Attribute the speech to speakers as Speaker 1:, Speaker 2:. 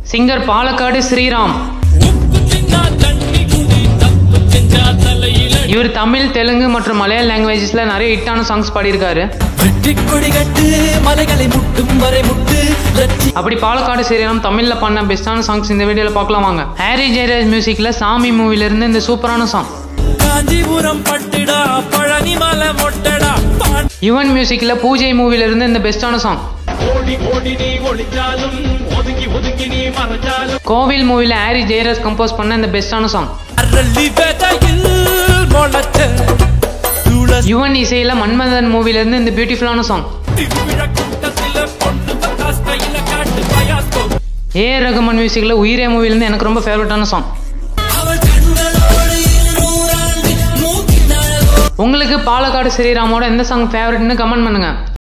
Speaker 1: singer Palakkad Sriram
Speaker 2: உப்பு தின்னா தண்ணி குடி தப்பு செஞ்சா தலையில
Speaker 1: இவர் தமிழ் தெலுங்கு மற்றும் மலையாள லாங்குவேஜஸ்ல நிறைய ஹிட்டான சாங்ஸ் பாடியிருக்காரு
Speaker 2: வெற்றி கொடி கட்டு மலைகளை முட்டும் வரை முட்டு லட்சி
Speaker 1: அப்படி பாலக்காடு ஸ்ரீராம் தமிழ்ல பண்ண பெஸ்டான சாங்ஸ் இந்த வீடியோல பார்க்கலாம் வாங்க ஹாரி ஜெயராஜ் மியூசிக்ல சாமி மூவில இருந்து இந்த சூப்பரான சாங்
Speaker 2: காஞ்சிபுரம் பட்டுடா பழனி மலை மொட்டடா பாண்டி
Speaker 1: யுவன் மியூசிக்ல பூஜை மூவில இருந்து இந்த பெஸ்டான சாங்
Speaker 2: ஓடி ஓடி நீ ஒளிஞ்சாலும் ஒதுங்கி ஒதுங்கி நீ மறைஞ்சாலும்
Speaker 1: கோவில் மூவில ஹாரி ஜெயராஜ் கம்போஸ் பண்ண இந்த பெஸ்டான சாங்
Speaker 2: அரளி விதையில் முளைச்ச துளசி
Speaker 1: யுவன் இசையில மன்மதன் மூவில இருந்து இந்த பியூட்டிஃபுல்லான சாங்
Speaker 2: திருவிழா கூட்டத்தில பொண்ணு பத்தா ஸ்டைல காட்டு பயாஸ்கோ
Speaker 1: ஏ ரகுமான் மியூசிக்ல உயிரே மூவில இருந்து எனக்கு ரொம்ப ஃபேவரட்டான சாங்
Speaker 2: அவள் கண்களோடு இருநூறாண்டு மூக்கினாள்
Speaker 1: உங்களுக்கு பாலக்காடு ஸ்ரீராமோட எந்த சாங் ஃபேவரட்னு கமெண்ட் பண்ணுங்க